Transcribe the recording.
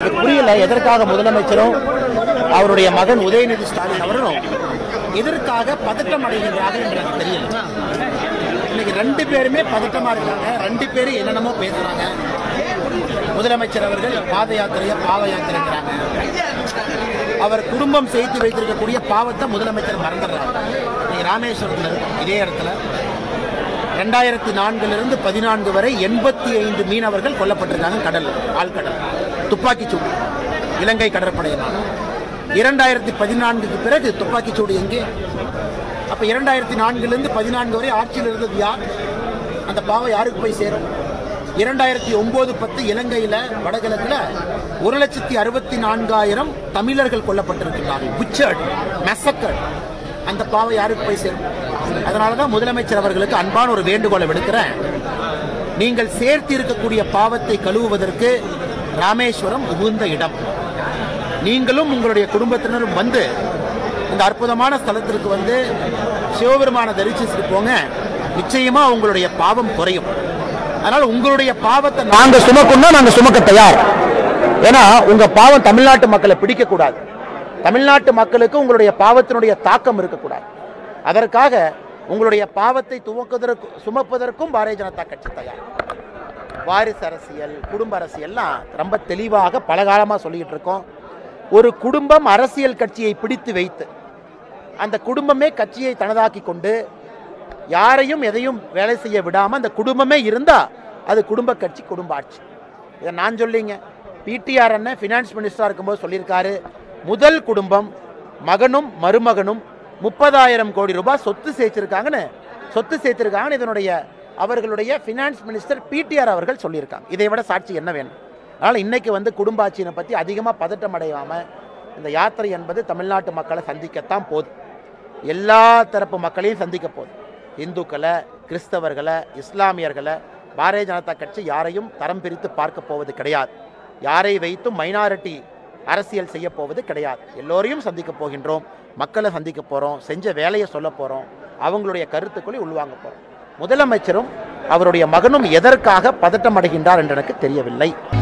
எனக்கு புரியல எதற்காக முதலமைச்சரும் அவருடைய மகன் உதயநிதி ஸ்டாலின் அவரும் எதற்காக பதட்டம் அடைகின்றார்கள் என்று எனக்கு தெரியல இன்னைக்கு ரெண்டு பேருமே பதட்டமா இருக்காங்க ரெண்டு பேரும் என்னென்னமோ பேசுறாங்க முதலமைச்சர் அவர்கள் பாத யாத்திரைய பாவ யாத்திரைங்கிறாங்க அவர் குடும்பம் செய்து வைத்திருக்கக்கூடிய பாவத்தை முதலமைச்சர் மறந்துடுறாங்க நீங்க ராமேஸ்வரத்தில் இருக்கோம், இதே இடத்துல ரெண்டாயிரத்தி நான்கிலிருந்து பதினான்கு வரை எண்பத்தி ஐந்து மீனவர்கள் கொல்லப்பட்டிருக்காங்க கடல் ஆழ்கடல் துப்பாக்கிச் சூடு இலங்கை கடற்படையினால் இரண்டாயிரத்தி பதினான்குக்கு பிறகு துப்பாக்கிச் சூடு எங்கே அப்ப இரண்டாயிரத்தி நான்கிலிருந்து பதினான்கு வரை ஆட்சியில் இருந்தது யார் அந்த பாவம் யாருக்கு போய் சேரும் இரண்டாயிரத்தி ஒன்பது பத்து இலங்கையில வடகிழக்குல ஒரு லட்சத்தி அறுபத்தி நான்காயிரம் தமிழர்கள் கொல்லப்பட்டிருக்கிறார்கள் புச்சர்ட் மெசக்கட் அந்த பாவம் யாருக்கு போய் சேரும் அதனாலதான் முதலமைச்சர் அவர்களுக்கு அன்பான ஒரு வேண்டுகோளை விடுக்கிறேன் நீங்கள் சேர்த்து இருக்கக்கூடிய பாவத்தை கழுவுவதற்கு ராமேஸ்வரம் உகுந்த இடம் நீங்களும் உங்களுடைய குடும்பத்தினரும் வந்து இந்த அற்புதமான ஸ்தலத்திற்கு வந்து சிவபெருமான தரிசிச்சுட்டு போங்க நிச்சயமா உங்களுடைய பாவம் குறையும் அதனால உங்களுடைய பாவத்தை நாங்க சுமக்கணும்னா நாங்க சுமக்க தயார் ஏன்னா உங்க பாவம் தமிழ்நாட்டு மக்களை பிடிக்க கூடாது தமிழ்நாட்டு மக்களுக்கு உங்களுடைய பாவத்தினுடைய தாக்கம் இருக்கக்கூடாது அதற்காக உங்களுடைய பாவத்தை துவக்குவதற்கு சுமப்பதற்கும் பாரதிய ஜனதா கட்சி தயார் வாரிசு அரசியல் குடும்ப அரசியல்லாம் ரொம்ப தெளிவாக பலகாலமாக சொல்லிட்டு இருக்கோம் ஒரு குடும்பம் அரசியல் கட்சியை பிடித்து வைத்து அந்த குடும்பமே கட்சியை தனதாக்கி கொண்டு யாரையும் எதையும் வேலை செய்ய விடாம அந்த குடும்பமே இருந்தா அது குடும்ப கட்சி குடும்ப ஆட்சி இதை நான் சொல்லிங்க பிடிஆர் அண்ணன் ஃபினான்ஸ் மினிஸ்டராக இருக்கும்போது சொல்லியிருக்காரு முதல் குடும்பம் மகனும் மருமகனும் முப்பதாயிரம் கோடி ரூபாய் சொத்து சேர்த்திருக்காங்கன்னு சொத்து சேர்த்திருக்காங்கன்னு இதனுடைய அவர்களுடைய ஃபினான்ஸ் மினிஸ்டர் பிடிஆர் அவர்கள் சொல்லியிருக்காங்க இதை விட சாட்சி என்ன வேணும் அதனால் இன்னைக்கு வந்து குடும்ப ஆட்சியினை பற்றி அதிகமாக பதட்டம் அடையாமல் இந்த யாத்திரை என்பது தமிழ்நாட்டு மக்களை சந்திக்கத்தான் போகுது எல்லா தரப்பு மக்களையும் சந்திக்க போகுது இந்துக்களை கிறிஸ்தவர்களை இஸ்லாமியர்களை பாரதிய ஜனதா கட்சி யாரையும் தரம் பிரித்து பார்க்க போவது கிடையாது யாரை வைத்தும் மைனாரிட்டி அரசியல் செய்ய போவது கிடையாது எல்லோரையும் சந்திக்க போகின்றோம் மக்களை சந்திக்க போகிறோம் செஞ்ச வேலையை சொல்ல போகிறோம் அவங்களுடைய கருத்துக்களை உள்வாங்க போகிறோம் முதலமைச்சரும் அவருடைய மகனும் எதற்காக பதட்டம் அடைகின்றார் என்று எனக்கு தெரியவில்லை